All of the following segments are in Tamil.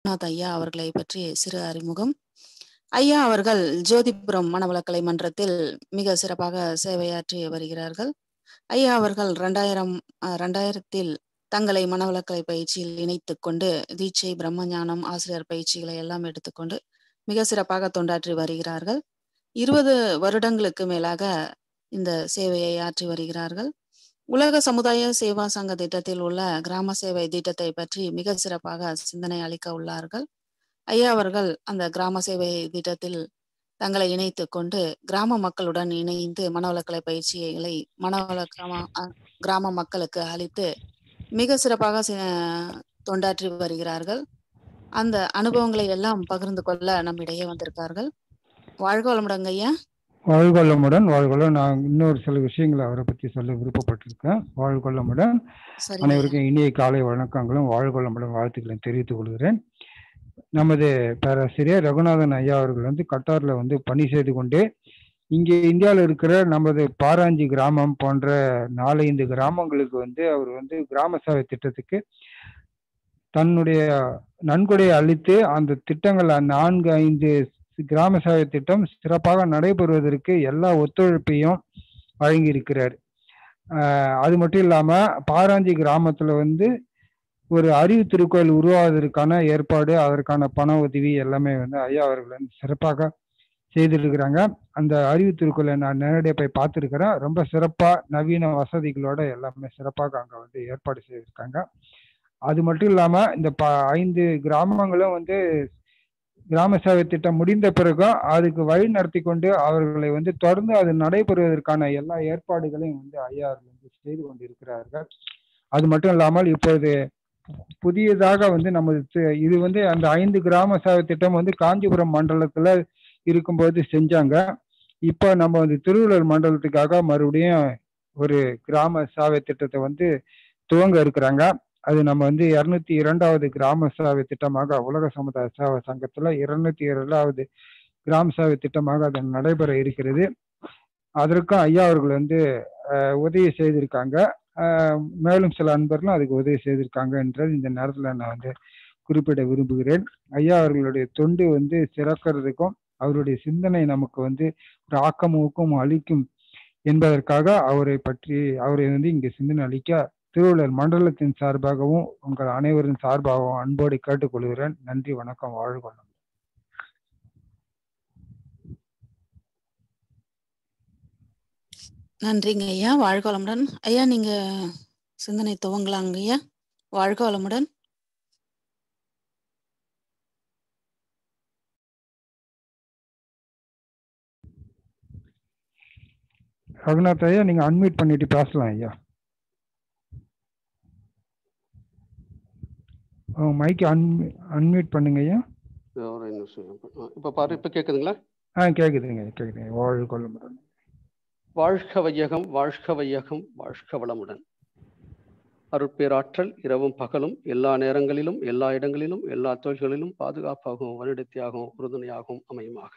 ரகுநாத் ஐயா அவர்களை பற்றி சிறு அறிமுகம் ஐயா அவர்கள் ஜோதிபுரம் மனவளக்கலை மன்றத்தில் மிக சிறப்பாக சேவையாற்றி வருகிறார்கள் ஐயா அவர்கள் ரெண்டாயிரம் ரெண்டாயிரத்தில் தங்களை மனவளக்கலை பயிற்சியில் இணைத்துக் கொண்டு தீட்சை பிரம்மஞானம் ஆசிரியர் பயிற்சிகளை எல்லாம் எடுத்துக்கொண்டு மிக சிறப்பாக தொண்டாற்றி வருகிறார்கள் இருபது வருடங்களுக்கு மேலாக இந்த சேவையை ஆற்றி வருகிறார்கள் உலக சமுதாய சேவா சங்க திட்டத்தில் உள்ள கிராம சேவை திட்டத்தை பற்றி மிக சிறப்பாக சிந்தனை அளிக்க உள்ளார்கள் ஐயா அவர்கள் அந்த கிராம சேவை திட்டத்தில் தங்களை இணைத்து கொண்டு கிராம மக்களுடன் இணைந்து மனவளக்கலை பயிற்சிகளை மனவள கிராம கிராம மக்களுக்கு அளித்து மிக சிறப்பாக தொண்டாற்றி வருகிறார்கள் அந்த அனுபவங்களை எல்லாம் பகிர்ந்து கொள்ள நம்மிடையே வந்திருக்கார்கள் வாழ்க வளமுடங்க ஐயா வாழ்கொள்ளமுடன் வாழ்கொள்ள நான் இன்னொரு சில விஷயங்களை அவரை பற்றி சொல்ல விருப்பப்பட்டிருக்கேன் வாழ்கொள்ளமுடன் அனைவருக்கும் இனிய காலை வணக்கங்களும் வாழ்கொள்ளமுடன் வாழ்த்துக்களையும் தெரிவித்துக் கொள்கிறேன் நமது பேராசிரியர் ரகுநாதன் ஐயா அவர்கள் வந்து கட்டார்ல வந்து பணி செய்து கொண்டு இங்கே இந்தியாவில் இருக்கிற நமது பாராஞ்சி கிராமம் போன்ற நாலஞ்சு கிராமங்களுக்கு வந்து அவர் வந்து கிராம சேவை திட்டத்துக்கு தன்னுடைய நன்கொடையை அளித்து அந்த திட்டங்கள் நான்கு ஐந்து கிராம சேவை திட்டம் சிறப்பாக நடைபெறுவதற்கு எல்லா ஒத்துழைப்பையும் வழங்கி இருக்கிறார் அது மட்டும் இல்லாம பாராஞ்சி கிராமத்துல வந்து ஒரு அறிவு திருக்கோயில் உருவாவதற்கான ஏற்பாடு அதற்கான பண உதவி எல்லாமே வந்து ஐயா அவர்கள் வந்து சிறப்பாக செய்திருக்கிறாங்க அந்த அறிவு திருக்கோயிலை நான் நேரடியாக போய் பார்த்துருக்கிறேன் ரொம்ப சிறப்பா நவீன வசதிகளோட எல்லாமே சிறப்பாக அங்க வந்து ஏற்பாடு செய்திருக்காங்க அது மட்டும் இல்லாம இந்த ப ஐந்து கிராமங்களும் வந்து கிராம சேவை திட்டம் முடிந்த பிறகும் அதுக்கு வழி நடத்தி கொண்டு அவர்களை வந்து தொடர்ந்து அது நடைபெறுவதற்கான எல்லா ஏற்பாடுகளையும் வந்து ஐயா வந்து செய்து கொண்டிருக்கிறார்கள் அது மட்டும் இல்லாமல் இப்பொழுது புதியதாக வந்து நமது இது வந்து அந்த ஐந்து கிராம சேவை திட்டம் வந்து காஞ்சிபுரம் மண்டலத்துல இருக்கும்போது செஞ்சாங்க இப்போ நம்ம வந்து திருவள்ளூர் மண்டலத்துக்காக மறுபடியும் ஒரு கிராம சேவை திட்டத்தை வந்து துவங்க இருக்கிறாங்க அது நம்ம வந்து இருநூத்தி இரண்டாவது கிராம சேவை திட்டமாக உலக சமுதாய சேவை சங்கத்துல இருநூத்தி இரண்டாவது கிராம சேவை திட்டமாக அது நடைபெற இருக்கிறது அதற்கும் ஐயா அவர்கள் வந்து உதவி செய்திருக்காங்க மேலும் சில அன்பர்களும் அதுக்கு உதவி செய்திருக்காங்க என்றது இந்த நேரத்துல நான் வந்து குறிப்பிட விரும்புகிறேன் ஐயா அவர்களுடைய தொண்டு வந்து சிறக்கிறதுக்கும் அவருடைய சிந்தனை நமக்கு வந்து ஒரு ஆக்கமுக்கும் அளிக்கும் என்பதற்காக அவரை பற்றி அவரை வந்து இங்கே சிந்தனை அளிக்க திருவள்ளூர் மண்டலத்தின் சார்பாகவும் உங்கள் அனைவரின் சார்பாகவும் அன்போடு கேட்டுக்கொள்கிறேன் நன்றி வணக்கம் வாழ்கொள்ளும் நன்றிங்க ஐயா வாழ்க வளமுடன் ஐயா நீங்க சிந்தனை துவங்கலாங்க ஐயா வாழ்க வளமுடன் ரகுநாத் ஐயா நீங்க அன்மியூட் பண்ணிட்டு பேசலாம் ஐயா மைக் அன் அன்மியூட் பண்ணுங்க ஐயா ஒரு நிமிஷம் இப்போ பாரு இப்போ கேட்குதுங்களா ஆ கேட்குதுங்க கேட்குதுங்க வாழ்க வளமுடன் வாழ்க வையகம் வாழ்க வையகம் வாழ்க வளமுடன் அருட்பேராற்றல் இரவும் பகலும் எல்லா நேரங்களிலும் எல்லா இடங்களிலும் எல்லா தொழில்களிலும் பாதுகாப்பாகவும் வலியுறுத்தியாகவும் உறுதுணையாகவும் அமையுமாக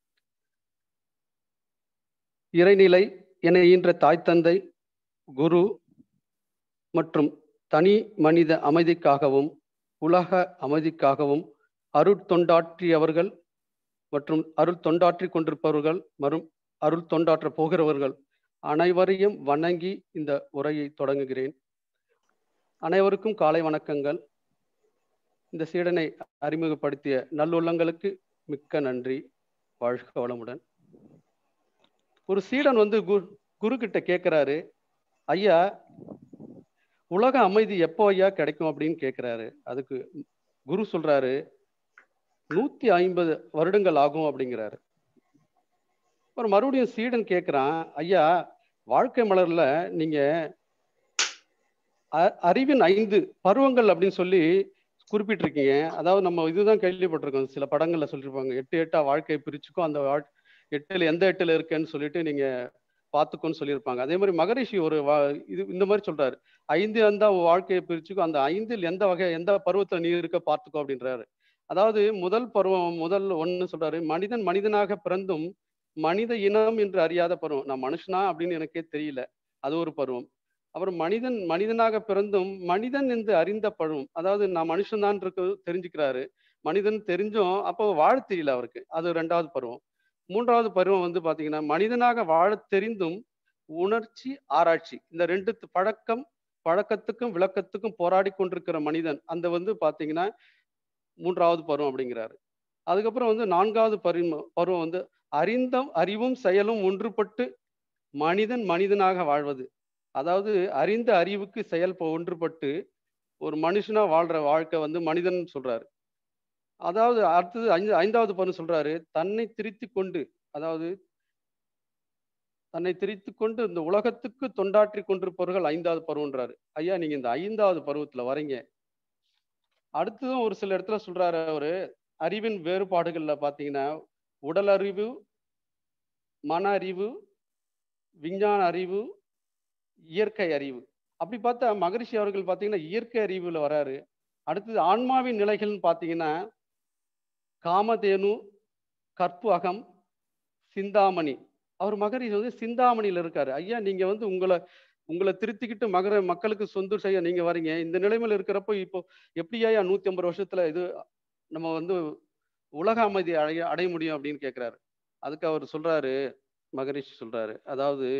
இறைநிலை என ஈன்ற தாய் தந்தை குரு மற்றும் தனி மனித அமைதிக்காகவும் உலக அமைதிக்காகவும் அருட்தொண்டாற்றியவர்கள் மற்றும் அருள் தொண்டாற்றி கொண்டிருப்பவர்கள் மறும் அருள் தொண்டாற்ற போகிறவர்கள் அனைவரையும் வணங்கி இந்த உரையை தொடங்குகிறேன் அனைவருக்கும் காலை வணக்கங்கள் இந்த சீடனை அறிமுகப்படுத்திய நல்லுள்ளங்களுக்கு மிக்க நன்றி வாழ்க வளமுடன் ஒரு சீடன் வந்து குரு குரு கிட்ட கேட்கிறாரு ஐயா உலக அமைதி எப்போ ஐயா கிடைக்கும் அப்படின்னு கேட்கிறாரு அதுக்கு குரு சொல்றாரு நூத்தி ஐம்பது வருடங்கள் ஆகும் அப்படிங்கிறாரு அப்புறம் மறுபடியும் சீடன் கேட்குறான் ஐயா வாழ்க்கை மலர்ல நீங்க அறிவின் ஐந்து பருவங்கள் அப்படின்னு சொல்லி குறிப்பிட்டிருக்கீங்க அதாவது நம்ம இதுதான் கேள்விப்பட்டிருக்கோம் சில படங்கள்ல சொல்லியிருப்பாங்க எட்டு எட்டா வாழ்க்கையை பிரிச்சுக்கும் அந்த வாழ் எட்டுல எந்த எட்டுல இருக்குன்னு சொல்லிட்டு நீங்க பார்த்துக்கோன்னு சொல்லியிருப்பாங்க அதே மாதிரி மகரிஷி ஒரு இது இந்த மாதிரி சொல்றாரு ஐந்து அந்த வாழ்க்கையை பிரிச்சுக்கும் அந்த ஐந்தில் எந்த வகை எந்த பருவத்துல நீ இருக்க பார்த்துக்கோ அப்படின்றாரு அதாவது முதல் பருவம் முதல் ஒன்னு சொல்றாரு மனிதன் மனிதனாக பிறந்தும் மனித இனம் என்று அறியாத பருவம் நான் மனுஷனா அப்படின்னு எனக்கே தெரியல அது ஒரு பருவம் அப்புறம் மனிதன் மனிதனாக பிறந்தும் மனிதன் என்று அறிந்த பருவம் அதாவது நான் மனுஷன்தான் இருக்கு தெரிஞ்சுக்கிறாரு மனிதன் தெரிஞ்சும் அப்போ வாழ தெரியல அவருக்கு அது ரெண்டாவது பருவம் மூன்றாவது பருவம் வந்து பாத்தீங்கன்னா மனிதனாக வாழ தெரிந்தும் உணர்ச்சி ஆராய்ச்சி இந்த ரெண்டு து- பழக்கம் பழக்கத்துக்கும் விளக்கத்துக்கும் போராடி கொண்டிருக்கிற மனிதன் அந்த வந்து பாத்தீங்கன்னா மூன்றாவது பருவம் அப்படிங்கிறாரு அதுக்கப்புறம் வந்து நான்காவது பருவம் பருவம் வந்து அறிந்தும் அறிவும் செயலும் ஒன்றுபட்டு மனிதன் மனிதனாக வாழ்வது அதாவது அறிந்த அறிவுக்கு செயல் போ- ஒன்றுபட்டு ஒரு மனுஷனா வாழ்ற வாழ்க்கை வந்து மனிதன் சொல்றாரு அதாவது அடுத்தது ஐந்து ஐந்தாவது பருவம் சொல்றாரு தன்னை திருத்தி கொண்டு அதாவது தன்னை திரித்து கொண்டு இந்த உலகத்துக்கு தொண்டாற்றி கொண்டிருப்பவர்கள் ஐந்தாவது பருவன்றாரு ஐயா நீங்க இந்த ஐந்தாவது பருவத்துல வரீங்க அடுத்ததும் ஒரு சில இடத்துல சொல்றாரு அவரு அறிவின் வேறுபாடுகள்ல பாத்தீங்கன்னா உடல் அறிவு மன அறிவு விஞ்ஞான அறிவு இயற்கை அறிவு அப்படி பார்த்தா மகரிஷி அவர்கள் பாத்தீங்கன்னா இயற்கை அறிவுல வராரு அடுத்தது ஆன்மாவின் நிலைகள்னு பாத்தீங்கன்னா காமதேனு கற்பு அகம் சிந்தாமணி அவர் மகரிஷி வந்து சிந்தாமணியில இருக்காரு ஐயா நீங்க வந்து உங்களை உங்களை திருத்திக்கிட்டு மகர மக்களுக்கு சொந்த செய்ய நீங்க வரீங்க இந்த நிலைமையில இருக்கிறப்போ இப்போ எப்படி ஐயா நூத்தி ஐம்பது வருஷத்துல இது நம்ம வந்து உலக அமைதி அடைய அடைய முடியும் அப்படின்னு கேட்கிறாரு அதுக்கு அவர் சொல்றாரு மகரிஷி சொல்றாரு அதாவது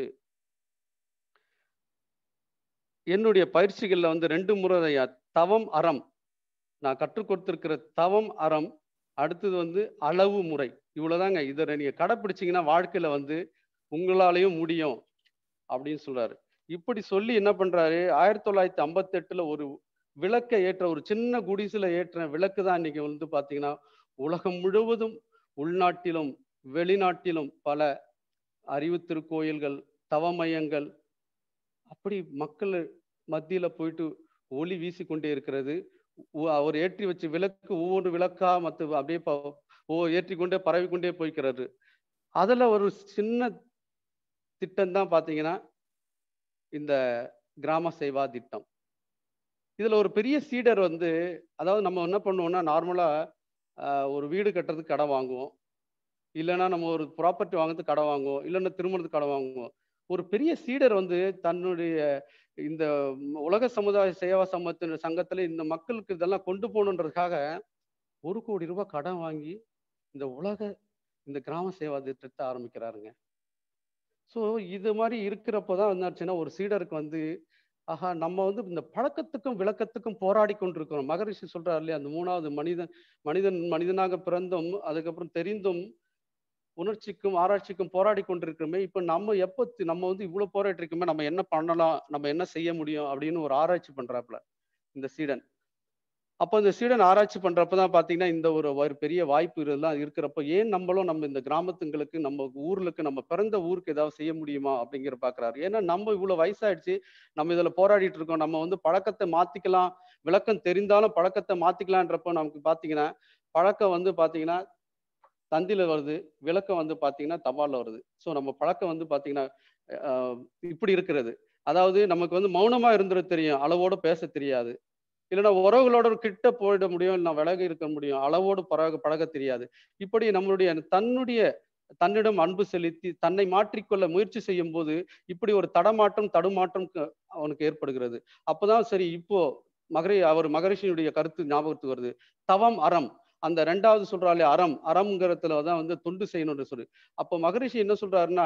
என்னுடைய பயிற்சிகள்ல வந்து ரெண்டு முறை ஐயா தவம் அறம் நான் கற்றுக் கொடுத்திருக்கிற தவம் அறம் அடுத்தது வந்து அளவு முறை இவ்வளவுதாங்க இதை நீங்க கடைப்பிடிச்சீங்கன்னா வாழ்க்கையில வந்து உங்களாலையும் முடியும் அப்படின்னு சொல்றாரு இப்படி சொல்லி என்ன பண்றாரு ஆயிரத்தி தொள்ளாயிரத்தி ஐம்பத்தி எட்டுல ஒரு விளக்கை ஏற்ற ஒரு சின்ன குடிசுல ஏற்ற விளக்கு தான் இன்னைக்கு வந்து பாத்தீங்கன்னா உலகம் முழுவதும் உள்நாட்டிலும் வெளிநாட்டிலும் பல அறிவு திருக்கோயில்கள் தவமயங்கள் அப்படி மக்கள் மத்தியில போயிட்டு ஒளி வீசிக்கொண்டே இருக்கிறது உ- அவர் ஏற்றி வச்ச விளக்கு ஒவ்வொரு விளக்கா மத்த அப்படியே ப- ஓ ஏற்றிக்கொண்டே பரவிக்கொண்டே போய்க்கிறாரு அதுல ஒரு சின்ன திட்டம் தான் பாத்தீங்கன்னா இந்த கிராம சேவா திட்டம் இதுல ஒரு பெரிய சீடர் வந்து அதாவது நம்ம என்ன பண்ணுவோம்னா நார்மலா ஒரு வீடு கட்டுறதுக்கு கடன் வாங்குவோம் இல்லைன்னா நம்ம ஒரு ப்ராப்பர்ட்டி வாங்குறதுக்கு கடன் வாங்குவோம் இல்லைன்னா திருமணத்துக்கு கடன் வாங்குவோம் ஒரு பெரிய சீடர் வந்து தன்னுடைய இந்த ம- உலக சமுதாய சேவா சமத்தின் சங்கத்துல இந்த மக்களுக்கு இதெல்லாம் கொண்டு போகணுன்றதுக்காக ஒரு கோடி ரூபாய் கடன் வாங்கி இந்த உலக இந்த கிராம சேவா திட்டத்தை ஆரம்பிக்கிறாருங்க ஸோ இது மாதிரி இருக்கிறப்போ தான் என்னாச்சுன்னா ஒரு சீடருக்கு வந்து ஆஹா நம்ம வந்து இந்த பழக்கத்துக்கும் விளக்கத்துக்கும் போராடி கொண்டிருக்கிறோம் மகரிஷி சொல்றாரு இல்லையா அந்த மூணாவது மனிதன் மனிதன் மனிதனாக பிறந்தும் அதுக்கப்புறம் தெரிந்தும் உணர்ச்சிக்கும் ஆராய்ச்சிக்கும் போராடி கொண்டிருக்கிறோமே இப்போ நம்ம எப்போ தி- நம்ம வந்து இவ்வளவு போராடி இருக்கோமே நம்ம என்ன பண்ணலாம் நம்ம என்ன செய்ய முடியும் அப்படின்னு ஒரு ஆராய்ச்சி பண்றாப்புல இந்த சீடன் அப்போ இந்த சீடன் ஆராய்ச்சி பண்றப்ப தான் பாத்தீங்கன்னா இந்த ஒரு ஒரு பெரிய வாய்ப்பு இதெல்லாம் இருக்கிறப்ப ஏன் நம்மளும் நம்ம இந்த கிராமத்துங்களுக்கு நம்ம ஊர்களுக்கு நம்ம பிறந்த ஊருக்கு ஏதாவது செய்ய முடியுமா அப்படிங்கிற பாக்குறாரு ஏன்னா நம்ம இவ்வளவு வயசாயிடுச்சு நம்ம இதுல போராடிட்டு இருக்கோம் நம்ம வந்து பழக்கத்தை மாத்திக்கலாம் விளக்கம் தெரிந்தாலும் பழக்கத்தை மாத்திக்கலான்றப்போ நமக்கு பாத்தீங்கன்னா பழக்கம் வந்து பாத்தீங்கன்னா தந்தில வருது விளக்கம் வந்து பாத்தீங்கன்னா தபால்ல வருது ஸோ நம்ம பழக்கம் வந்து பாத்தீங்கன்னா அஹ், இப்படி இருக்கிறது அதாவது நமக்கு வந்து மௌனமா இருந்துட தெரியும் அளவோட பேச தெரியாது இல்லைன்னா உறவுகளோட கிட்ட போயிட முடியும் இல்லை விலகி இருக்க முடியும் அளவோடு பழக பழக தெரியாது இப்படி நம்மளுடைய தன்னுடைய தன்னிடம் அன்பு செலுத்தி தன்னை மாற்றிக்கொள்ள முயற்சி செய்யும் போது இப்படி ஒரு தடமாற்றம் தடுமாற்றம் க- அவனுக்கு ஏற்படுகிறது அப்பதான் சரி இப்போ மகரி அவர் மகரிஷியுடைய கருத்து ஞாபகத்துக்கு வருது தவம் அறம் அந்த ரெண்டாவது சொல்றாலே அறம் அறம்ங்கிறதுல தான் வந்து தொண்டு செய்யணும்னு சொல்லி அப்போ மகரிஷி என்ன சொல்றாருன்னா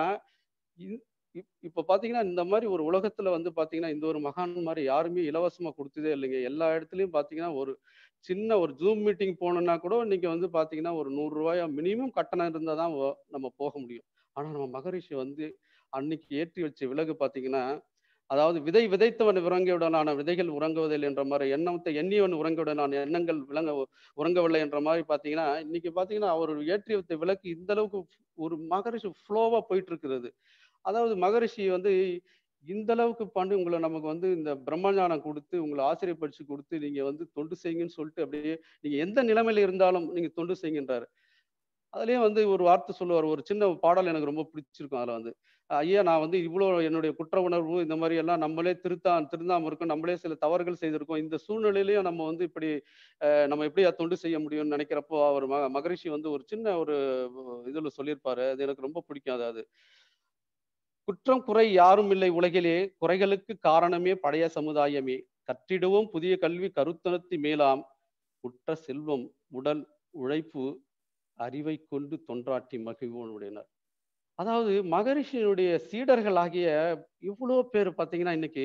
இ- இப்- இப்ப பாத்தீங்கன்னா இந்த மாதிரி ஒரு உலகத்துல வந்து பாத்தீங்கன்னா இந்த ஒரு மகான் மாதிரி யாருமே இலவசமா கொடுத்ததே இல்லைங்க எல்லா இடத்துலயும் பாத்தீங்கன்னா ஒரு சின்ன ஒரு ஜூம் மீட்டிங் போனோம்னா கூட இன்னைக்கு வந்து பாத்தீங்கன்னா ஒரு நூறு ரூபாயா மினிமம் கட்டணம் இருந்தா தான் வ- நம்ம போக முடியும் ஆனா நம்ம மகரிஷி வந்து அன்னைக்கு ஏற்றி வச்ச விலகு பாத்தீங்கன்னா அதாவது விதை விதைத்தவன் உறங்கியுடனான விதைகள் உறங்குவதில்லை என்ற மாதிரி எண்ணத்தை எண்ணியவன் உறங்கியுடனான எண்ணங்கள் விளங்க உறங்கவில்லை என்ற மாதிரி பாத்தீங்கன்னா இன்னைக்கு பாத்தீங்கன்னா அவர் ஏற்றி வைத்த விளக்கு இந்த அளவுக்கு ஒரு மகரிஷி ஃப்ளோவா போயிட்டு இருக்கிறது அதாவது மகரிஷி வந்து இந்த அளவுக்கு பண்ணி உங்களை நமக்கு வந்து இந்த பிரம்மஞானம் கொடுத்து உங்களை ஆசிரியப்படுத்தி கொடுத்து நீங்க வந்து தொண்டு செய்யுங்கன்னு சொல்லிட்டு அப்படியே நீங்க எந்த நிலைமையில இருந்தாலும் நீங்க தொண்டு செய்யுங்கன்றாரு அதுலயே வந்து ஒரு வார்த்தை சொல்லுவார் ஒரு சின்ன பாடல் எனக்கு ரொம்ப பிடிச்சிருக்கும் அதுல வந்து ஐயா நான் வந்து இவ்வளோ என்னுடைய குற்ற உணர்வு இந்த மாதிரி எல்லாம் நம்மளே திருத்தா திருந்தாம இருக்கோம் நம்மளே சில தவறுகள் செய்திருக்கோம் இந்த சூழ்நிலையிலயும் நம்ம வந்து இப்படி அஹ், நம்ம எப்படி அதை தொண்டு செய்ய முடியும்னு நினைக்கிறப்போ அவர் ம மகரிஷி வந்து ஒரு சின்ன ஒரு இதுல சொல்லியிருப்பாரு அது எனக்கு ரொம்ப பிடிக்கும் அதாவது குற்றம் குறை யாரும் இல்லை உலகிலே குறைகளுக்கு காரணமே பழைய சமுதாயமே கற்றிடுவோம் புதிய கல்வி கருத்தனத்தி மேலாம் உற்ற செல்வம் உடல் உழைப்பு அறிவை கொண்டு தொன்றாட்டி மகிழ்வோன் உடையனர் அதாவது மகரிஷியினுடைய சீடர்களாகிய இவ்வளோ பேர் பார்த்தீங்கன்னா இன்னைக்கு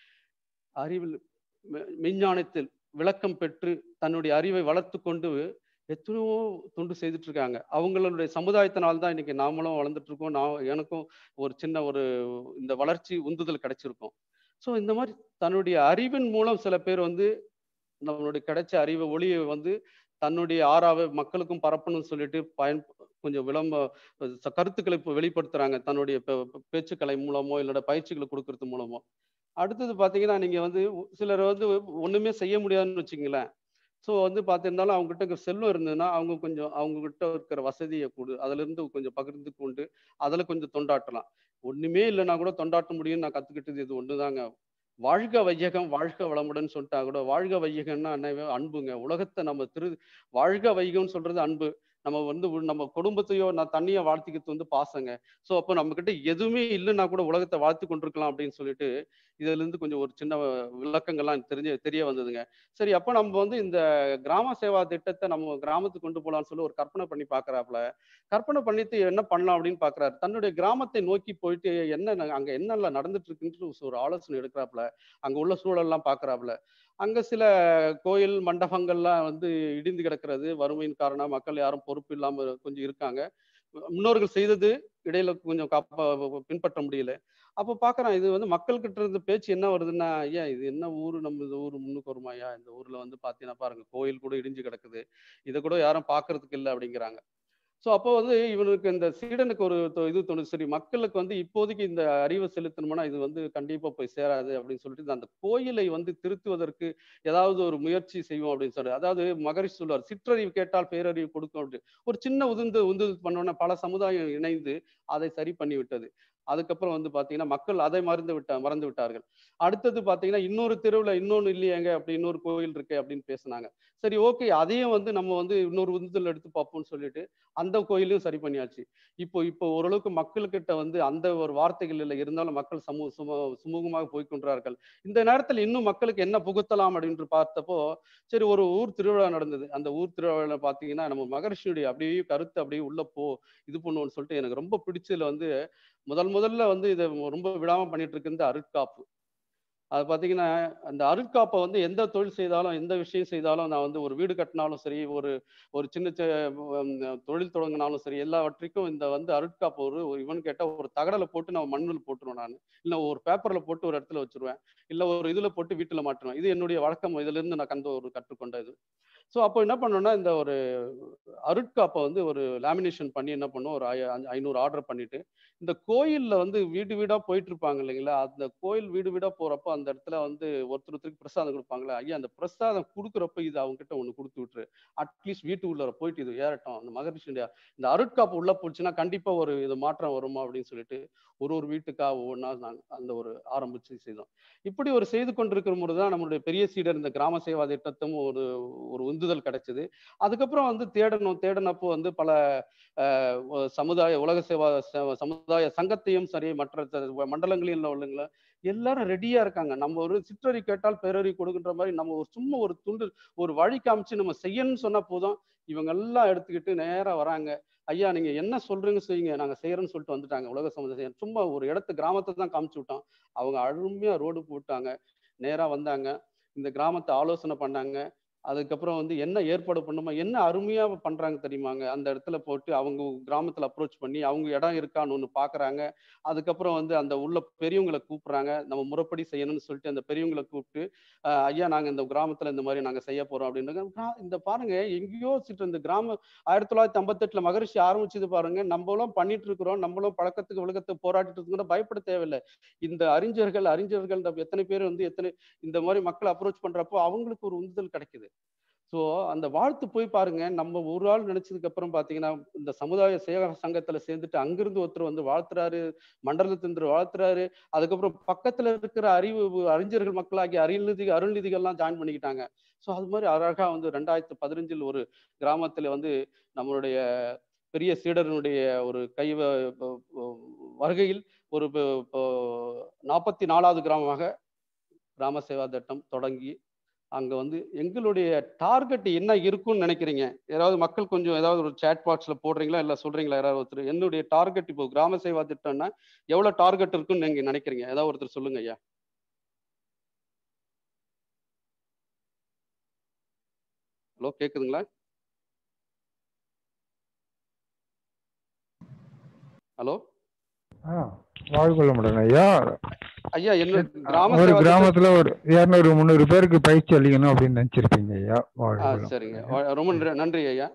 அறிவில் மெ- மெஞ்ஞானத்தில் விளக்கம் பெற்று தன்னுடைய அறிவை வளர்த்து கொண்டு எத்தனையோ தொண்டு செய்துட்டு இருக்காங்க அவங்களுடைய சமுதாயத்தினால தான் இன்னைக்கு நாமளும் வளர்ந்துட்டு இருக்கோம் நான் எனக்கும் ஒரு சின்ன ஒரு இந்த வளர்ச்சி உந்துதல் கிடைச்சிருக்கும் ஸோ இந்த மாதிரி தன்னுடைய அறிவின் மூலம் சில பேர் வந்து நம்மளுடைய கிடைச்ச அறிவை ஒளியை வந்து தன்னுடைய ஆறாவை மக்களுக்கும் பரப்பணும்னு சொல்லிட்டு பயன் கொஞ்சம் விளம்ப ச- கருத்துக்களை இப்போ வெளிப்படுத்துறாங்க தன்னுடைய பே- பே- பேச்சுக்கலை மூலமோ இல்லோட பயிற்சிகளை கொடுக்கறது மூலமோ அடுத்தது பார்த்தீங்கன்னா நீங்க வந்து உ- சிலர் வந்து ஒண்ணுமே செய்ய முடியாதுன்னு வச்சுங்களேன் ஸோ வந்து பார்த்திருந்தாலும் அவங்ககிட்ட செல்வம் இருந்ததுன்னா அவங்க கொஞ்சம் அவங்ககிட்ட இருக்கிற வசதியை கொடு அதுல இருந்து கொஞ்சம் பகிர்ந்து கொண்டு அதில் கொஞ்சம் தொண்டாட்டலாம் ஒண்ணுமே இல்லைன்னா கூட தொண்டாட்ட முடியும்னு நான் கத்துக்கிட்டது இது ஒண்ணுதாங்க வாழ்க வையகம் வாழ்க வளமுடன் சொல்லிட்டா கூட வாழ்க வையகம்னா என்ன அன்புங்க உலகத்தை நம்ம திரு வாழ்க வையகம்னு சொல்றது அன்பு நம்ம வந்து உ- நம்ம குடும்பத்தையோ நான் தண்ணியை வாழ்த்திக்கிறது வந்து பாசங்க ஸோ அப்போ நம்ம கிட்ட எதுவுமே இல்லைன்னா கூட உலகத்தை வாழ்த்து கொண்டிருக்கலாம் அப்படின்னு சொல்லிட்டு இதுல இருந்து கொஞ்சம் ஒரு சின்ன விளக்கங்கள்லாம் எனக்கு தெரிஞ்ச தெரிய வந்ததுங்க சரி அப்போ நம்ம வந்து இந்த கிராம சேவா திட்டத்தை நம்ம கிராமத்துக்கு கொண்டு போகலாம்னு சொல்லி ஒரு கற்பனை பண்ணி பார்க்கறாப்புல கற்பனை பண்ணிட்டு என்ன பண்ணலாம் அப்படின்னு பார்க்கறாரு தன்னுடைய கிராமத்தை நோக்கி போயிட்டு என்ன ந- அங்க என்னெல்லாம் நடந்துட்டு இருக்குன்ட்டு ஒரு ஆலோசனை எடுக்கிறாப்புல அங்க உள்ள சூழல்லாம் பார்க்கறாப்புல அங்க சில கோயில் மண்டபங்கள்லாம் வந்து இடிந்து கிடக்கிறது வறுமையின் காரணம் மக்கள் யாரும் பொறுப்பு இல்லாம கொஞ்சம் இருக்காங்க முன்னோர்கள் செய்தது இடையில கொஞ்சம் காப்ப பின்பற்ற முடியல அப்போ பார்க்கறேன் இது வந்து மக்கள்கிட்ட இருந்து பேச்சு என்ன வருதுன்னா ஐயா இது என்ன ஊரு நம்ம இந்த ஊர் முன்னுக்கு வருமா ஐயா இந்த ஊர்ல வந்து பாத்தீங்கன்னா பாருங்க கோயில் கூட இடிஞ்சு கிடக்குது இதை கூட யாரும் பார்க்கறதுக்கு இல்லை அப்படிங்கிறாங்க ஸோ அப்போ வந்து இவனுக்கு இந்த சீடனுக்கு ஒரு தொ- இது தோணுது சரி மக்களுக்கு வந்து இப்போதைக்கு இந்த அறிவை செலுத்தணும்னா இது வந்து கண்டிப்பா போய் சேராது அப்படின்னு சொல்லிட்டு அந்த கோயிலை வந்து திருத்துவதற்கு ஏதாவது ஒரு முயற்சி செய்வோம் அப்படின்னு சொல்லி அதாவது மகரிஷி சொல்லுவார் சிற்றறிவு கேட்டால் பேரறிவு கொடுக்கும் அப்படின்னு ஒரு சின்ன உதிர்ந்து உந்து பண்ணோன்னா பல சமுதாயம் இணைந்து அதை சரி பண்ணி விட்டது அதுக்கப்புறம் வந்து பாத்தீங்கன்னா மக்கள் அதை மறந்து விட்டா மறந்து விட்டார்கள் அடுத்தது பாத்தீங்கன்னா இன்னொரு தெருவுல இன்னொன்னு இல்லையேங்க அப்படி இன்னொரு கோயில் இருக்கு அப்படின்னு பேசுனாங்க சரி ஓகே அதையும் வந்து நம்ம வந்து இன்னொரு உந்துதல் எடுத்து பார்ப்போம்னு சொல்லிட்டு அந்த கோயிலையும் சரி பண்ணியாச்சு இப்போ இப்போ ஓரளவுக்கு மக்கள்கிட்ட வந்து அந்த ஒரு வார்த்தைகள் இல்லை இருந்தாலும் மக்கள் சமூக சும சுமூகமாக போய்க்கொண்டார்கள் இந்த நேரத்தில் இன்னும் மக்களுக்கு என்ன புகுத்தலாம் அப்படின்னு பார்த்தப்போ சரி ஒரு ஊர் திருவிழா நடந்தது அந்த ஊர் திருவிழாவில் பார்த்தீங்கன்னா நம்ம மகரிஷியுடைய அப்படியே கருத்து அப்படியே உள்ள போ இது பண்ணுவோம்னு சொல்லிட்டு எனக்கு ரொம்ப பிடிச்சதுல வந்து முதல் முதல்ல வந்து இதை ரொம்ப விடாம பண்ணிட்டு இருக்கிறது அருட்காப்பு அது பார்த்தீங்கன்னா அந்த அருட்காப்பை வந்து எந்த தொழில் செய்தாலும் எந்த விஷயம் செய்தாலும் நான் வந்து ஒரு வீடு கட்டினாலும் சரி ஒரு ஒரு சின்ன சி- உம், தொழில் தொடங்கினாலும் சரி எல்லாவற்றிற்கும் இந்த வந்து அருட்காப்பு ஒரு ஒரு இவன் கேட்டால் ஒரு தகடலை போட்டு நான் மண்ணில் போட்டுருவேன் நான் இல்லை ஒரு பேப்பரில் போட்டு ஒரு இடத்துல வச்சிருவேன் இல்லை ஒரு இதில் போட்டு வீட்டில் மாட்டுவேன் இது என்னுடைய வழக்கம் இதிலிருந்து நான் கண்டு ஒரு கற்றுக்கொண்ட இது ஸோ அப்போ என்ன பண்ணோம்னா இந்த ஒரு அருட்காப்பை வந்து ஒரு லேமினேஷன் பண்ணி என்ன பண்ணோம் ஒரு ஐ- அஞ்சு- ஐநூறு ஆர்டர் பண்ணிட்டு இந்த கோயில்ல வந்து வீடு வீடா போயிட்டு இருப்பாங்க இல்லைங்களா அந்த கோயில் வீடு வீடா போறப்போ அந்த இடத்துல வந்து ஒருத்தர் ஒருத்தருக்கு பிரசாதம் கொடுப்பாங்களே ஐயா அந்த பிரசாதம் கொடுக்குறப்ப இது அவங்க கிட்ட ஒண்ணு கொடுத்து விட்டுரு அட்லீஸ்ட் வீட்டு உள்ள போயிட்டு இது ஏறட்டும் அந்த மகரிஷியுடைய இந்த அருட்காப்பு உள்ள போச்சுன்னா கண்டிப்பா ஒரு இது மாற்றம் வருமா அப்படின்னு சொல்லிட்டு ஒரு ஒரு வீட்டுக்கா ஒவ்வொன்றா நாங்கள் அந்த ஒரு ஆரம்பிச்சு செய்தோம் இப்படி ஒரு செய்து கொண்டிருக்கிற போது தான் நம்மளுடைய பெரிய சீடர் இந்த கிராம சேவா திட்டத்தும் ஒரு ஒரு உந்துதல் கிடைச்சது அதுக்கப்புறம் வந்து தேடணும் தேடனப்போ வந்து பல அஹ், ஒ- சமுதாய உலக சேவா ச- சமுதாய சங்கத்தையும் சரி மற்ற த- மண்டலங்களில் உள்ளவங்கள எல்லாரும் ரெடியா இருக்காங்க நம்ம ஒரு சிற்றறி கேட்டால் பேரறி கொடுக்கின்ற மாதிரி நம்ம ஒரு சும்மா ஒரு துண்டு ஒரு வழி காமிச்சு நம்ம செய்யணும்னு சொன்னா போதும் இவங்க எல்லாம் எடுத்துக்கிட்டு நேரா வராங்க ஐயா நீங்க என்ன சொல்றீங்க செய்யுங்க நாங்க செய்யறோம்னு சொல்லிட்டு வந்துட்டாங்க உலக சமுதாயம் சும்மா ஒரு இடத்து கிராமத்தை தான் காமிச்சு விட்டோம் அவங்க அருமையா ரோடு போட்டாங்க நேரா வந்தாங்க இந்த கிராமத்தை ஆலோசனை பண்ணாங்க அதுக்கப்புறம் வந்து என்ன ஏற்பாடு பண்ணுமா என்ன அருமையா பண்றாங்க தெரியுமாங்க அந்த இடத்துல போட்டு அவங்க கிராமத்துல அப்ரோச் பண்ணி அவங்க இடம் இருக்கான்னு ஒன்று பாக்குறாங்க அதுக்கப்புறம் வந்து அந்த உள்ள பெரியவங்களை கூப்பிடுறாங்க நம்ம முறைப்படி செய்யணும்னு சொல்லிட்டு அந்த பெரியவங்களை கூப்பிட்டு "அஹ், ஐயா நாங்க இந்த கிராமத்துல இந்த மாதிரி நாங்க செய்ய போறோம் அப்படின்னு கிரா- இந்த பாருங்க எங்கேயோ சிட்டு இந்த கிராம ஆயிரத்தி தொள்ளாயிரத்தி ஐம்பத்தெட்டுல மகரிஷி ஆரம்பிச்சது பாருங்க நம்மளும் பண்ணிட்டு இருக்கிறோம் நம்மளும் பழக்கத்துக்கு விழுக்கத்துக்கு போராடிட்டு இருக்கோம் பயப்பட தேவையில்லை இந்த அறிஞர்கள் அறிஞர்கள் இந்த எத்தனை பேர் வந்து எத்தனை இந்த மாதிரி மக்களை அப்ரோச் பண்றப்போ அவங்களுக்கு ஒரு உந்துதல் கிடைக்குது ஸோ அந்த வாழ்த்து போய் பாருங்க நம்ம ஒரு ஆள் நினைச்சதுக்கு அப்புறம் பாத்தீங்கன்னா இந்த சமுதாய சேவக சங்கத்துல சேர்ந்துட்டு அங்கிருந்து ஒருத்தர் வந்து வாழ்த்துறாரு மண்டலத்தின்று வாழ்த்துறாரு அதுக்கப்புறம் பக்கத்துல இருக்கிற அறிவு அறிஞர்கள் மக்களாகிய அருள்நிதி அருள்நிதிகள்லாம் ஜாயின் பண்ணிக்கிட்டாங்க ஸோ அது மாதிரி அழகா வந்து ரெண்டாயிரத்து பதினஞ்சில் ஒரு கிராமத்துல வந்து நம்மளுடைய பெரிய சீடரனுடைய ஒரு கை வ- வ- வ- வருகையில் ஒரு நாற்பத்தி நாலாவது கிராமமாக கிராம சேவா திட்டம் தொடங்கி அங்க வந்து எங்களுடைய டார்கெட் என்ன இருக்கும்னு நினைக்கிறீங்க ஏதாவது மக்கள் கொஞ்சம் ஏதாவது ஒரு சேட் பாக்ஸ்ல போடுறீங்களா இல்ல சொல்றீங்களா யாராவது ஒருத்தர் என்னுடைய டார்கெட் இப்போ கிராம சேவா திட்டம்னா எவ்வளவு டார்கெட் இருக்குன்னு நீங்க நினைக்கிறீங்க ஏதாவது ஒருத்தர் சொல்லுங்க ஐயா ஹலோ கேக்குதுங்களா ஹலோ வாழ்கொள்ள முடியும் ஐயா ஐயா என்ன கிராம ஒரு சேவா திட்டம் கிராமத்துல ஒரு இருநூறு முந்நூறு பேருக்கு பயிற்சி அளிக்கணும் அப்படின்னு நினைச்சிருப்பீங்க ஐயா ஆ வாழ்கொள்ள சரிங்க வா- ரொம்ப நன்றி- நன்றி ஐயா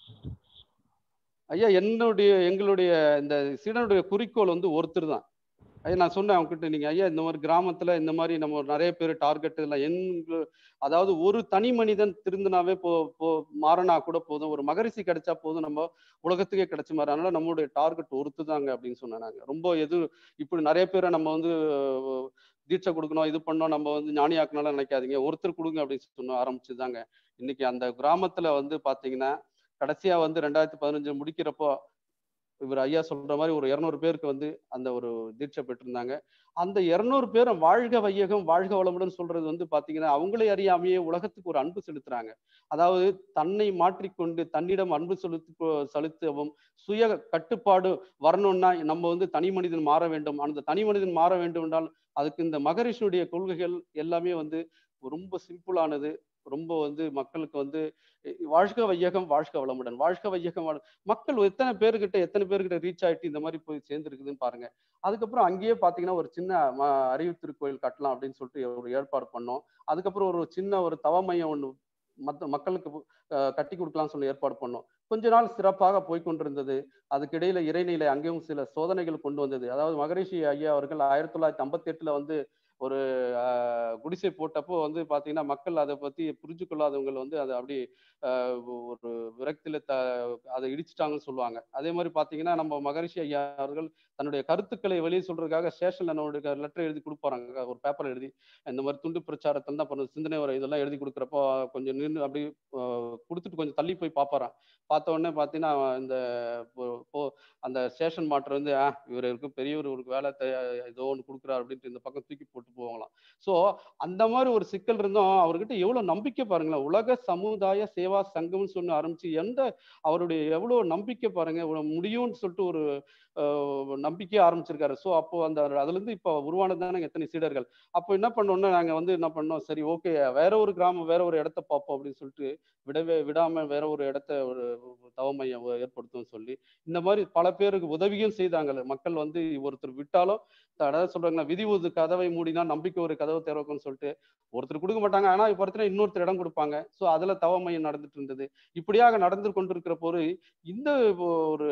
ஐயா என்னுடைய எங்களுடைய இந்த சீடனுடைய குறிக்கோள் வந்து ஒருத்தர் தான் ஐயா நான் சொன்னேன் அவங்ககிட்ட நீங்க ஐயா இந்த மாதிரி கிராமத்துல இந்த மாதிரி நம்ம நிறைய பேர் டார்கெட் இல்லை எங்க அதாவது ஒரு தனி மனிதன் திருந்தினாவே போ போ மாறினா கூட போதும் ஒரு மகரிஷி கிடைச்சா போதும் நம்ம உலகத்துக்கே கிடைச்ச மாதிரி அதனால நம்மளுடைய டார்கெட் ஒருத்துதாங்க அப்படின்னு சொன்னேன் நாங்க ரொம்ப எது இப்படி நிறைய பேரை நம்ம வந்து அஹ், தீட்சை கொடுக்கணும் இது பண்ணோம் நம்ம வந்து ஞானி ஆக்கணும்லாம் நினைக்காதீங்க ஒருத்தர் கொடுங்க அப்படின்னு சொன்ன ஆரம்பிச்சுதாங்க இன்னைக்கு அந்த கிராமத்துல வந்து பாத்தீங்கன்னா கடைசியா வந்து ரெண்டாயிரத்தி பதினஞ்சு முடிக்கிறப்போ இவர் ஐயா சொல்ற மாதிரி ஒரு இருநூறு பேருக்கு வந்து அந்த ஒரு தீட்சை பெற்றிருந்தாங்க அந்த இருநூறு பேரை வாழ்க வையகம் வாழ்க வளமுடன் சொல்றது வந்து பாத்தீங்கன்னா அவங்களே அறியாமையே உலகத்துக்கு ஒரு அன்பு செலுத்துறாங்க அதாவது தன்னை மாற்றிக்கொண்டு தன்னிடம் அன்பு செலுத்து செலுத்தவும் சுய கட்டுப்பாடு வரணும்னா நம்ம வந்து தனி மனிதன் மாற வேண்டும் அந்த தனி மனிதன் மாற வேண்டும் என்றால் அதுக்கு இந்த மகரிஷியுடைய கொள்கைகள் எல்லாமே வந்து ரொம்ப சிம்பிளானது ரொம்ப வந்து மக்களுக்கு வந்து இ- வாழ்க வையகம் வாழ்க வளமுடன் வாழ்க வையகம் வள- மக்கள் எத்தனை பேர்கிட்ட எத்தனை பேர்கிட்ட ரீச் ஆயிட்டு இந்த மாதிரி போய் சேர்ந்துருக்குதுன்னு பாருங்க அதுக்கப்புறம் அங்கேயே பாத்தீங்கன்னா ஒரு சின்ன ம- அறிவு திருக்கோயில் கட்டலாம் அப்படின்னு சொல்லிட்டு ஒரு ஏற்பாடு பண்ணோம் அதுக்கப்புறம் ஒரு சின்ன ஒரு தவமையம் ஒண்ணு மத்த மக்களுக்கு அஹ், கட்டி கொடுக்கலாம்னு சொல்லி ஏற்பாடு பண்ணோம் கொஞ்ச நாள் சிறப்பாக போய் கொண்டிருந்தது அதுக்கிடையில இறைநிலை அங்கேயும் சில சோதனைகள் கொண்டு வந்தது அதாவது மகரிஷி ஐயா அவர்கள் ஆயிரத்தி தொள்ளாயிரத்தி ஐம்பத்தி எட்டுல வந்து ஒரு ஆஹ், குடிசை போட்டப்போ வந்து பாத்தீங்கன்னா மக்கள் அதை பத்தி புரிஞ்சு கொள்ளாதவங்க வந்து அதை அப்படி ஆஹ், ஒரு விரக்தியில த அதை இடிச்சிட்டாங்கன்னு சொல்லுவாங்க அதே மாதிரி பாத்தீங்கன்னா நம்ம மகரிஷி ஐயா அவர்கள் தன்னுடைய கருத்துக்களை வெளியே சொல்றதுக்காக ஸ்டேஷன்ல நம்மளுடைய லெட்டர் எழுதி கொடுப்பாங்க ஒரு பேப்பர் எழுதி இந்த மாதிரி துண்டு பிரச்சாரத்தை தான் பண்ண சிந்தனை வர இதெல்லாம் எழுதி கொடுக்குறப்போ கொஞ்சம் நின்று அப்படி ஆஹ், கொடுத்துட்டு கொஞ்சம் தள்ளி போய் பார்ப்பாராம் பார்த்த உடனே பார்த்தீங்கன்னா இந்த போ- போ- அந்த ஸ்டேஷன் மாட்டர் வந்து ஆ இவர் இருக்கு பெரியவர் இவருக்கு வேலை தே- ஏதோ ஒன்று கொடுக்குறாரு அப்படின்ட்டு இந்த பக்கம் தூக்கி போட்டு போவாங்களாம் ஸோ அந்த மாதிரி ஒரு சிக்கல் இருந்தும் அவர்கிட்ட எவ்வளவு நம்பிக்கை பாருங்களேன் உலக சமுதாய சேவா சங்கம்னு சொன்னு ஆரம்பிச்சு எந்த அவருடைய எவ்வளவு நம்பிக்கை பாருங்க இவ்வளவு முடியும்னு சொல்லிட்டு ஒரு ஆஹ், நம்பிக்கையை ஆரம்பிச்சிருக்காரு ஸோ அப்போ அந்த அதுல இருந்து இப்போ உருவானது தானே எத்தனை சீடர்கள் அப்போ என்ன பண்ணோம்னா நாங்க வந்து என்ன பண்ணோம் சரி ஓகே வேற ஒரு கிராமம் வேற ஒரு இடத்த பார்ப்போம் அப்படின்னு சொல்லிட்டு விடவே விடாம வேற ஒரு இடத்த ஒரு தவமையம் ஏற்படுத்தும் சொல்லி இந்த மாதிரி பல பேருக்கு உதவியும் செய்தாங்க மக்கள் வந்து ஒருத்தர் விட்டாலும் அதாவது சொல்றாங்களா விதி ஒரு கதவை மூடினா நம்பிக்கை ஒரு கதவை திறக்கும்னு சொல்லிட்டு ஒருத்தர் கொடுக்க மாட்டாங்க ஆனா இப்ப ஒருத்தர் இன்னொருத்தர் இடம் கொடுப்பாங்க சோ அதுல தவமையம் நடந்துட்டு இருந்தது இப்படியாக நடந்து கொண்டிருக்கிற போது இந்த ஒரு